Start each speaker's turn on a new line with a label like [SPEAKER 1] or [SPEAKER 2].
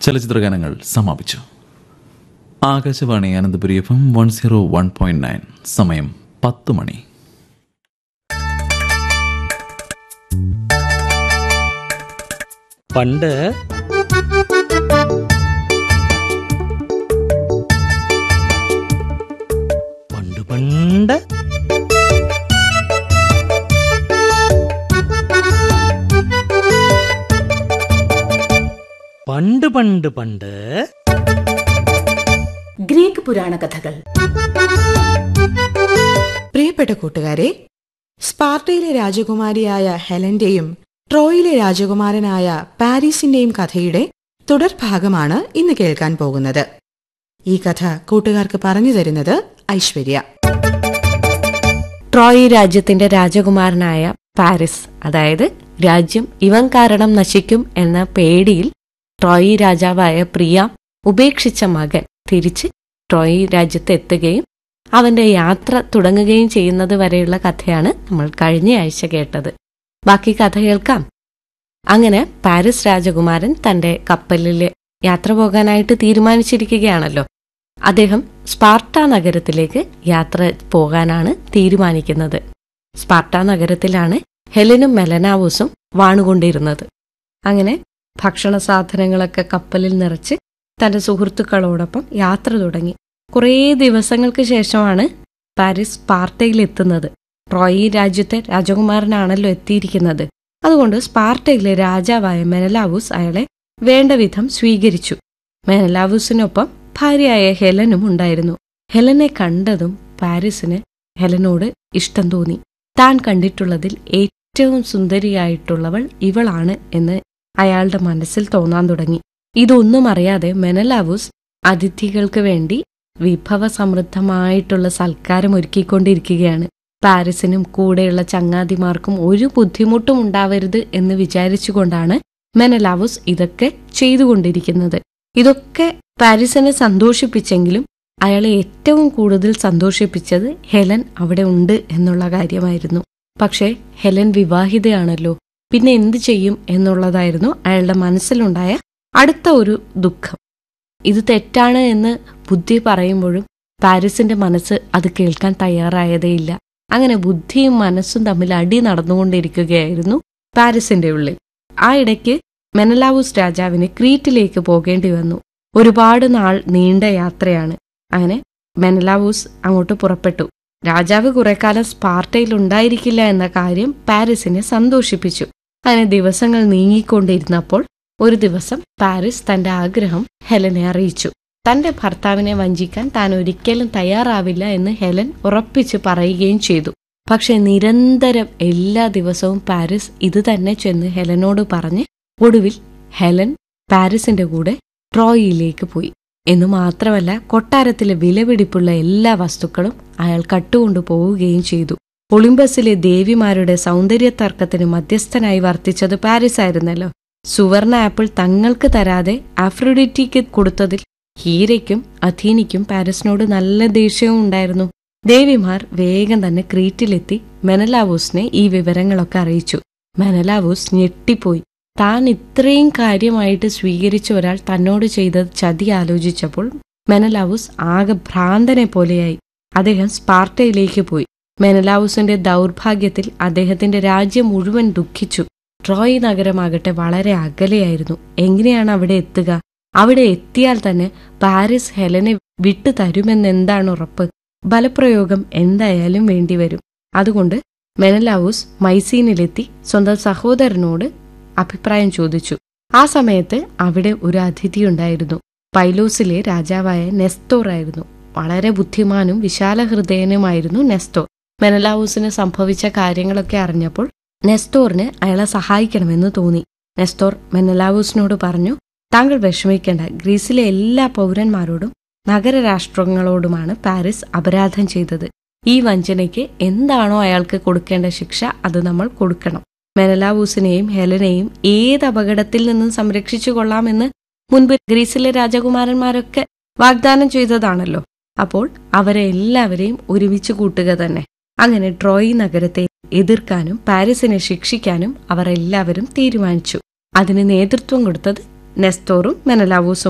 [SPEAKER 1] ചലച്ചിത്ര ഗാനങ്ങൾ സമാപിച്ചു Akashvani Ananthapuri F M one zero one point nine സമയം പത്ത് മണി
[SPEAKER 2] പണ്ട് പണ്ട് പണ്ട് പണ്ട് പണ്ട് പണ്ട്
[SPEAKER 3] ഗ്രീക്ക് പുരാണ കഥകൾ
[SPEAKER 4] പ്രിയപ്പെട്ട കൂട്ടുകാരെ സ്പാർട്ടയിലെ രാജകുമാരിയായ ഹെലന്റെയും ട്രോയിലെ രാജകുമാരനായ പാരീസിന്റെയും കഥയുടെ തുടർഭാഗമാണ് ഇന്ന് കേൾക്കാൻ പോകുന്നത് ഈ കഥ കൂട്ടുകാർക്ക് പറഞ്ഞു തരുന്നത് ഐശ്വര്യ
[SPEAKER 5] ട്രോയ് രാജ്യത്തിന്റെ രാജകുമാരനായ പാരിസ് അതായത് രാജ്യം ഇവൻ കാരണം നശിക്കും എന്ന പേടിയിൽ ട്രോയ് രാജാവായ പ്രിയ ഉപേക്ഷിച്ച മകൻ തിരിച്ച് ട്രോയ് രാജ്യത്ത് എത്തുകയും അവന്റെ യാത്ര തുടങ്ങുകയും ചെയ്യുന്നത് വരെയുള്ള കഥയാണ് നമ്മൾ കഴിഞ്ഞ ആഴ്ച കേട്ടത് ബാക്കി കഥ കേൾക്കാം അങ്ങനെ പാരിസ് രാജകുമാരൻ തന്റെ കപ്പലിൽ യാത്ര പോകാനായിട്ട് തീരുമാനിച്ചിരിക്കുകയാണല്ലോ അദ്ദേഹം സ്പാർട്ട നഗരത്തിലേക്ക് യാത്ര പോകാനാണ് തീരുമാനിക്കുന്നത് സ്പാർട്ട നഗരത്തിലാണ് ഹെലനും മെലനാവൂസും വാണുകൊണ്ടിരുന്നത് അങ്ങനെ ഭക്ഷണ സാധനങ്ങളൊക്കെ കപ്പലിൽ നിറച്ച് തന്റെ സുഹൃത്തുക്കളോടൊപ്പം യാത്ര തുടങ്ങി കുറേ ദിവസങ്ങൾക്ക് ശേഷമാണ് പാരീസ് സ്പാർട്ടയിൽ എത്തുന്നത് ട്രോയി രാജ്യത്തെ രാജകുമാരനാണല്ലോ എത്തിയിരിക്കുന്നത് അതുകൊണ്ട് സ്പാർട്ടയിലെ രാജാവായ മെനലാവൂസ് അയാളെ വേണ്ട വിധം സ്വീകരിച്ചു മെനലാവൂസിനൊപ്പം ഭാര്യയായ ഹെലനും ഉണ്ടായിരുന്നു ഹെലനെ കണ്ടതും പാരീസിന് ഹെലനോട് ഇഷ്ടം തോന്നി താൻ കണ്ടിട്ടുള്ളതിൽ ഏറ്റവും സുന്ദരിയായിട്ടുള്ളവൾ ഇവളാണ് എന്ന് അയാളുടെ മനസ്സിൽ തോന്നാൻ തുടങ്ങി ഇതൊന്നും അറിയാതെ മെനലാവൂസ് അതിഥികൾക്ക് വേണ്ടി വിഭവസമൃദ്ധമായിട്ടുള്ള സൽക്കാരം ഒരുക്കിക്കൊണ്ടിരിക്കുകയാണ് പാരീസിനും കൂടെയുള്ള ചങ്ങാതിമാർക്കും ഒരു ബുദ്ധിമുട്ടും ഉണ്ടാവരുത് എന്ന് വിചാരിച്ചുകൊണ്ടാണ് മെനലാവൂസ് ഇതൊക്കെ ചെയ്തുകൊണ്ടിരിക്കുന്നത് ഇതൊക്കെ പാരീസിനെ സന്തോഷിപ്പിച്ചെങ്കിലും അയാളെ ഏറ്റവും കൂടുതൽ സന്തോഷിപ്പിച്ചത് ഹെലൻ അവിടെ ഉണ്ട് എന്നുള്ള കാര്യമായിരുന്നു പക്ഷേ ഹെലൻ വിവാഹിതയാണല്ലോ പിന്നെ എന്തു ചെയ്യും എന്നുള്ളതായിരുന്നു അയാളുടെ മനസ്സിലുണ്ടായ അടുത്ത ഒരു ദുഃഖം ഇത് തെറ്റാണ് എന്ന് ബുദ്ധി പറയുമ്പോഴും പാരീസിന്റെ മനസ്സ് അത് കേൾക്കാൻ തയ്യാറായതേയില്ല അങ്ങനെ ബുദ്ധിയും മനസ്സും തമ്മിൽ അടി നടന്നുകൊണ്ടിരിക്കുകയായിരുന്നു പാരീസിന്റെ ഉള്ളിൽ ആ ഇടയ്ക്ക് മെനലാവൂസ് രാജാവിന് ക്രീറ്റിലേക്ക് പോകേണ്ടി വന്നു ഒരുപാട് നാൾ നീണ്ട യാത്രയാണ് അങ്ങനെ മെനലാവൂസ് അങ്ങോട്ട് പുറപ്പെട്ടു രാജാവ് കുറെക്കാലം സ്പാർട്ടയിൽ ഉണ്ടായിരിക്കില്ല എന്ന കാര്യം പാരീസിനെ സന്തോഷിപ്പിച്ചു അങ്ങനെ ദിവസങ്ങൾ നീങ്ങിക്കൊണ്ടിരുന്നപ്പോൾ ഒരു ദിവസം പാരീസ് തന്റെ ആഗ്രഹം ഹെലനെ അറിയിച്ചു തന്റെ ഭർത്താവിനെ വഞ്ചിക്കാൻ താൻ ഒരിക്കലും തയ്യാറാവില്ല എന്ന് ഹെലൻ ഉറപ്പിച്ചു പറയുകയും ചെയ്തു പക്ഷെ നിരന്തരം എല്ലാ ദിവസവും പാരീസ് ഇത് തന്നെ ചെന്ന് ഹെലനോട് പറഞ്ഞ് ഒടുവിൽ ഹെലൻ പാരീസിന്റെ കൂടെ ട്രോയിലേക്ക് പോയി എന്നു മാത്രമല്ല കൊട്ടാരത്തിലെ വിലപിടിപ്പുള്ള എല്ലാ വസ്തുക്കളും അയാൾ കട്ടുകൊണ്ടു പോവുകയും ചെയ്തു ഒളിമ്പസിലെ ദേവിമാരുടെ സൗന്ദര്യ തർക്കത്തിന് മധ്യസ്ഥനായി വർത്തിച്ചത് പാരീസ് ആയിരുന്നല്ലോ സുവർണ ആപ്പിൾ തങ്ങൾക്ക് തരാതെ ആഫ്രോഡിറ്റിക്ക് കൊടുത്തതിൽ ഹീരയ്ക്കും അഥീനിക്കും പാരീസിനോട് നല്ല ദേഷ്യവും ഉണ്ടായിരുന്നു ദേവിമാർ വേഗം തന്നെ ക്രീറ്റിലെത്തി മെനലാവൂസിനെ ഈ വിവരങ്ങളൊക്കെ അറിയിച്ചു മെനലാവൂസ് ഞെട്ടിപ്പോയി താൻ ഇത്രയും കാര്യമായിട്ട് സ്വീകരിച്ച ഒരാൾ തന്നോട് ചെയ്ത ചതി ആലോചിച്ചപ്പോൾ മെനലാവൂസ് ആകെ ഭ്രാന്തനെ പോലെയായി അദ്ദേഹം സ്പാർട്ടയിലേക്ക് പോയി മെനലാവൂസിന്റെ ദൗർഭാഗ്യത്തിൽ അദ്ദേഹത്തിന്റെ രാജ്യം മുഴുവൻ ദുഃഖിച്ചു ട്രോയ് നഗരമാകട്ടെ വളരെ അകലെയായിരുന്നു എങ്ങനെയാണ് അവിടെ എത്തുക അവിടെ എത്തിയാൽ തന്നെ പാരീസ് ഹെലനെ വിട്ടു തരുമെന്നെന്താണ് ഉറപ്പ് ബലപ്രയോഗം എന്തായാലും വേണ്ടിവരും അതുകൊണ്ട് മെനലാവൂസ് മൈസീനിലെത്തി സ്വന്തം സഹോദരനോട് അഭിപ്രായം ചോദിച്ചു ആ സമയത്ത് അവിടെ ഒരു അതിഥിയുണ്ടായിരുന്നു പൈലോസിലെ രാജാവായ നെസ്തോർ ആയിരുന്നു വളരെ ബുദ്ധിമാനും വിശാല ഹൃദയനുമായിരുന്നു നെസ്തോർ മെനലാവൂസിന് സംഭവിച്ച കാര്യങ്ങളൊക്കെ അറിഞ്ഞപ്പോൾ നെസ്തോറിന് അയാളെ സഹായിക്കണമെന്ന് തോന്നി നെസ്തോർ മെനലാവൂസിനോട് പറഞ്ഞു താങ്കൾ വിഷമിക്കേണ്ട ഗ്രീസിലെ എല്ലാ പൗരന്മാരോടും നഗരരാഷ്ട്രങ്ങളോടുമാണ് പാരീസ് അപരാധം ചെയ്തത് ഈ വഞ്ചനയ്ക്ക് എന്താണോ അയാൾക്ക് കൊടുക്കേണ്ട ശിക്ഷ അത് നമ്മൾ കൊടുക്കണം മെനലാവൂസിനെയും ഹെലനെയും ഏത് അപകടത്തിൽ നിന്നും സംരക്ഷിച്ചു കൊള്ളാമെന്ന് മുൻപ് ഗ്രീസിലെ രാജകുമാരന്മാരൊക്കെ വാഗ്ദാനം ചെയ്തതാണല്ലോ അപ്പോൾ അവരെ എല്ലാവരെയും ഒരുമിച്ച് കൂട്ടുക തന്നെ അങ്ങനെ ട്രോയ് നഗരത്തെ എതിർക്കാനും പാരീസിനെ ശിക്ഷിക്കാനും അവർ എല്ലാവരും തീരുമാനിച്ചു അതിന് നേതൃത്വം കൊടുത്തത് നെസ്തോറും മെനലാവൂസും